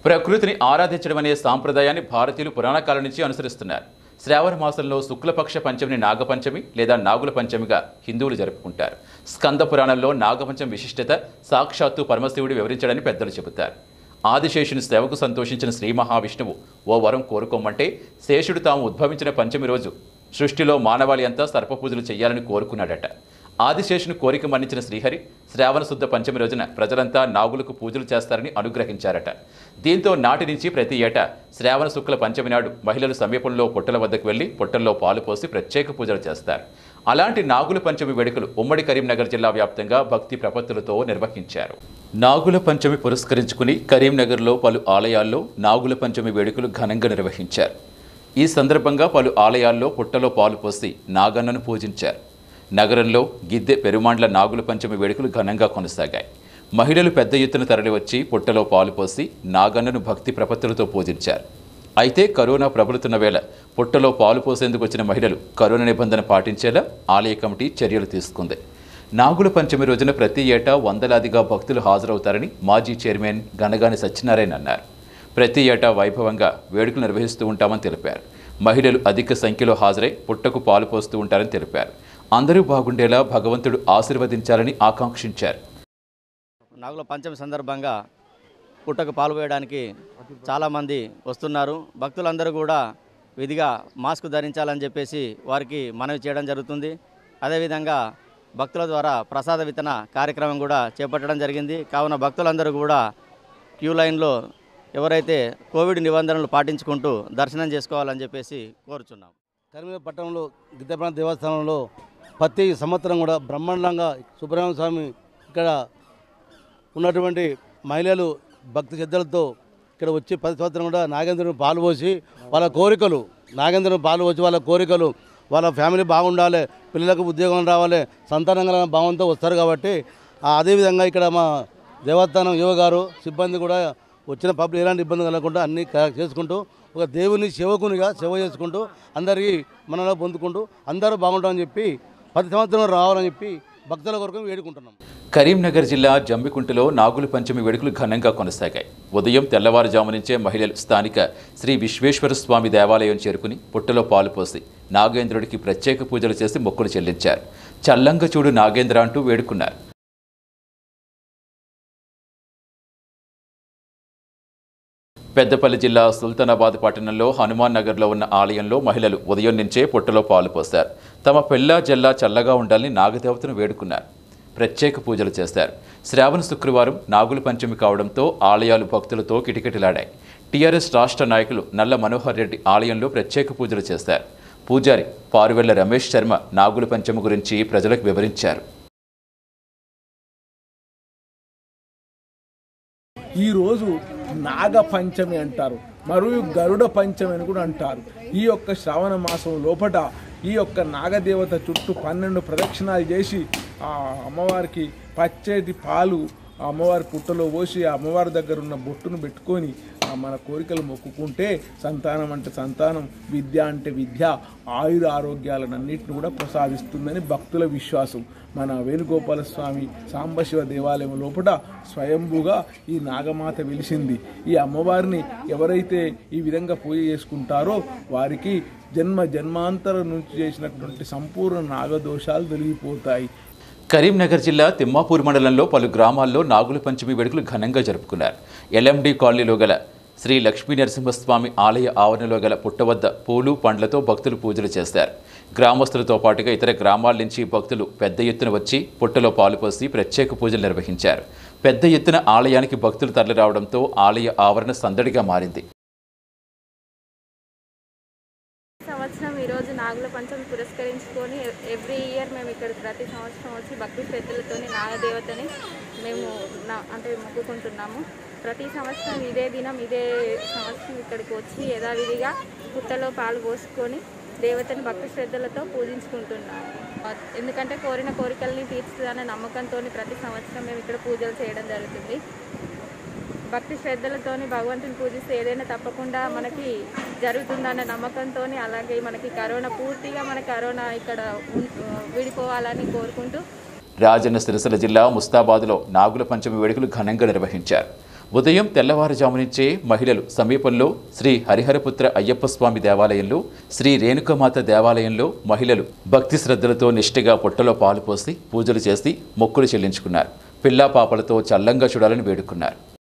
ప్రకృతిని ఆరాధించడం అనే సాంప్రదాయాన్ని భారతీయులు పురాణ కాలం నుంచి అనుసరిస్తున్నారు శ్రావణ మాసంలో శుక్లపక్ష పంచమిని నాగపంచమి లేదా నాగుల పంచమిగా హిందువులు జరుపుకుంటారు స్కంద పురాణంలో నాగపంచమి విశిష్టత సాక్షాత్తు పరమశివుడు వివరించడని పెద్దలు చెబుతారు ఆదిశేషుని సేవకు సంతోషించిన శ్రీ మహావిష్ణువు ఓ వరం కోరుకోమంటే శేషుడు తాము ఉద్భవించిన పంచమి రోజు సృష్టిలో మానవాళి అంతా సర్పపూజలు చేయాలని కోరుకున్నాడట ఆదిశేషుని కోరిక మన్నించిన శ్రీహరి శ్రావణ శుద్ధ పంచమి రోజున ప్రజలంతా నాగులకు పూజలు చేస్తారని అనుగ్రహించారట దీంతో నాటి నుంచి ప్రతి ఏటా శ్రావణ శుక్ల పంచమి నాడు మహిళలు సమీపంలో పుట్టల వద్దకు వెళ్లి పుట్టల్లో పాలు పోసి ప్రత్యేక పూజలు చేస్తారు అలాంటి నాగుల పంచమి వేడుకలు ఉమ్మడి కరీంనగర్ జిల్లా వ్యాప్తంగా భక్తి ప్రపత్తులతో నిర్వహించారు నాగుల పంచమి పురస్కరించుకుని కరీంనగర్లో పలు ఆలయాల్లో నాగుల పంచమి వేడుకలు ఘనంగా నిర్వహించారు ఈ సందర్భంగా పలు ఆలయాల్లో పుట్టలో పాలు పోసి నాగన్నను పూజించారు నగరంలో గిద్దె పెరుమాండ్ల నాగుల పంచమి వేడుకలు ఘనంగా కొనసాగాయి మహిళలు పెద్ద ఎత్తున తరలివచ్చి పుట్టలో పాలు పోసి నాగన్నను భక్తి ప్రపత్తులతో పూజించారు అయితే కరోనా ప్రబలుతున్న వేళ పుట్టలో పాలు పోసేందుకు వచ్చిన మహిళలు కరోనా నిబంధన పాటించేలా ఆలయ కమిటీ చర్యలు తీసుకుంది నాగుల పంచమి రోజున ప్రతి ఏటా వందలాదిగా భక్తులు హాజరవుతారని మాజీ చైర్మన్ గనగాని సత్యనారాయణ అన్నారు ప్రతి ఏటా వైభవంగా వేడుకలు నిర్వహిస్తూ ఉంటామని తెలిపారు మహిళలు అధిక సంఖ్యలో హాజరై పుట్టకు పాలు పోస్తూ ఉంటారని తెలిపారు అందరూ బాగుండేలా భగవంతుడు ఆశీర్వదించాలని ఆకాంక్షించారు నాగుల పంచమి సందర్భంగా పుట్టకు పాల్గొయడానికి చాలామంది వస్తున్నారు భక్తులందరూ కూడా విధిగా మాస్క్ ధరించాలని చెప్పేసి వారికి మనవి చేయడం జరుగుతుంది అదేవిధంగా భక్తుల ద్వారా ప్రసాద వితరణ కార్యక్రమం కూడా చేపట్టడం జరిగింది కావున భక్తులందరూ కూడా క్యూ లైన్లో ఎవరైతే కోవిడ్ నిబంధనలు పాటించుకుంటూ దర్శనం చేసుకోవాలని చెప్పేసి కోరుచున్నాం కరీంనగర్ పట్టణంలో గిద్దెప్రాణ దేవస్థానంలో ప్రతి సంవత్సరం కూడా బ్రహ్మాండంగా సుబ్రహ్మణ్య స్వామి ఇక్కడ ఉన్నటువంటి మహిళలు భక్తి శ్రద్ధలతో ఇక్కడ వచ్చి ప్రతి సంవత్సరం కూడా నాగేంద్రుని పాలు పోసి వాళ్ళ కోరికలు నాగేంద్రుని పాలు పోసి వాళ్ళ కోరికలు వాళ్ళ ఫ్యామిలీ బాగుండాలి పిల్లలకు ఉద్యోగం రావాలి సంతానంగా భావంతో వస్తారు కాబట్టి ఆ అదేవిధంగా ఇక్కడ మా దేవస్థానం యువ గారు సిబ్బంది కూడా వచ్చిన పబ్లిక్ ఎలాంటి ఇబ్బంది కలగకుండా అన్ని క- చేసుకుంటూ ఒక దేవుని సేవకునిగా సేవ చేసుకుంటూ అందరికీ మనలో పొందుకుంటూ అందరూ బాగుంటామని చెప్పి ప్రతి సంవత్సరం రావాలని చెప్పి భక్తుల కొరకు వేడుకుంటున్నాం కరీంనగర్ జిల్లా జంబికుంటలో నాగుల పంచమి వేడుకలు ఘనంగా కొనసాగాయి ఉదయం తెల్లవారుజాము నుంచే మహిళలు స్థానిక శ్రీ విశ్వేశ్వర స్వామి దేవాలయం చేరుకుని పుట్టలో పాలు పోసి నాగేంద్రుడికి ప్రత్యేక పూజలు చేసి మొక్కులు చెల్లించారు చల్లంగ చూడు నాగేంద్ర అంటూ వేడుకున్నారు పెద్దపల్లి జిల్లా సుల్తానాబాద్ పట్టణంలో హనుమాన్ నగర్లో ఉన్న ఆలయంలో మహిళలు ఉదయం నుంచే పుట్టలో పాలు పోశారు తమ పెళ్ళా జల్లా చల్లగా ఉండాలని నాగదేవతను వేడుకున్నారు ప్రత్యేక పూజలు చేశారు శ్రావణ శుక్రవారం నాగుల పంచమి కావడంతో ఆలయాలు భక్తులతో కిటకిటలాడాయి టీఆర్ఎస్ రాష్ట్ర నాయకులు నల్ల మనోహర్ రెడ్డి ఆలయంలో ప్రత్యేక పూజలు చేశారు పూజారి పారువెళ్ల రమేష్ శర్మ నాగుల పంచమి గురించి ప్రజలకు వివరించారు ఈరోజు నాగ పంచమి అంటారు మరియు గరుడ పంచమి అని కూడా అంటారు ఈ యొక్క శ్రావణ మాసం లోపట ఈ యొక్క నాగదేవత చుట్టూ పన్నెండు ప్రదక్షిణాలు చేసి ఆ అమ్మవారికి పచ్చటి పాలు ఆ అమ్మవారి పుట్టలో పోసి ఆ అమ్మవారి దగ్గర ఉన్న బొట్టును పెట్టుకొని ఆ మన కోరికలు మొక్కుకుంటే సంతానం అంటే సంతానం విద్య అంటే విద్య ఆయుర ఆరోగ్యాలన్నింటిని కూడా ప్రసాదిస్తుందని భక్తుల విశ్వాసం మన వేణుగోపాల స్వామి సాంబశివ దేవాలయం లోపల స్వయంభూగా ఈ నాగమాత వెలిసింది ఈ అమ్మవారిని ఎవరైతే ఈ విధంగా పూజ చేసుకుంటారో వారికి జన్మ జన్మాంతరం నుంచి చేసినటువంటి సంపూర్ణ నాగదోషాలు తొలగిపోతాయి కరీంనగర్ జిల్లా తిమ్మాపూర్ మండలంలో పలు గ్రామాల్లో నాగుల పంచమి వేడుకలు ఘనంగా జరుపుకున్నారు ఎల్ఎండి కాలనీలో గల శ్రీ లక్ష్మీ నరసింహస్వామి ఆలయ ఆవరణలో గల పుట్ట వద్ద పూలు పండ్లతో భక్తులు పూజలు చేశారు గ్రామస్తులతో పాటుగా ఇతర గ్రామాల నుంచి భక్తులు పెద్ద ఎత్తున వచ్చి పుట్టలో పాలు పోసి ప్రత్యేక పూజలు నిర్వహించారు పెద్ద ఎత్తున ఆలయానికి భక్తులు తరలిరావడంతో ఆలయ ఆవరణ సందడిగా మారింది సంవత్సరం ఈరోజు నాగుల పంచమి పురస్కరించుకొని ఎవ్రీ ఇయర్ మేము ఇక్కడ ప్రతి సంవత్సరం వచ్చి భక్తి శ్రద్ధలతోని నాగదేవతని మేము నా అంటే మొక్కుకుంటున్నాము ప్రతి సంవత్సరం ఇదే దినం ఇదే సంవత్సరం ఇక్కడికి వచ్చి యథావిధిగా పుట్టలో పాలు పోసుకొని దేవతని భక్తి శ్రద్ధలతో పూజించుకుంటున్నాము ఎందుకంటే కోరిన కోరికల్ని తీర్చుదనే నమ్మకంతో ప్రతి సంవత్సరం మేము ఇక్కడ పూజలు చేయడం జరుగుతుంది భక్తి శ్రద్ధలతోని భగవంతుని పూజిస్తే ఏదైనా తప్పకుండా మనకి జరుగుతుందన్న నమ్మకంతో అలాగే మనకి కరోనా పూర్తిగా మన కరోనా ఇక్కడ ఉన్- విడిపోవాలని కోరుకుంటూ రాజన్న సిరిసిల్ల జిల్లా ముస్తాబాద్లో నాగుల పంచమి వేడుకలు ఘనంగా నిర్వహించారు ఉదయం తెల్లవారుజాము నుంచే మహిళలు సమీపంలో శ్రీ హరిహరపుత్ర అయ్యప్ప స్వామి దేవాలయంలో శ్రీ రేణుకమాత దేవాలయంలో మహిళలు భక్తి శ్రద్ధలతో నిష్ఠగా పొట్టలో పాలు పోసి పూజలు చేసి మొక్కులు చెల్లించుకున్నారు పిల్లా పాపలతో చల్లంగా చూడాలని వేడుకున్నారు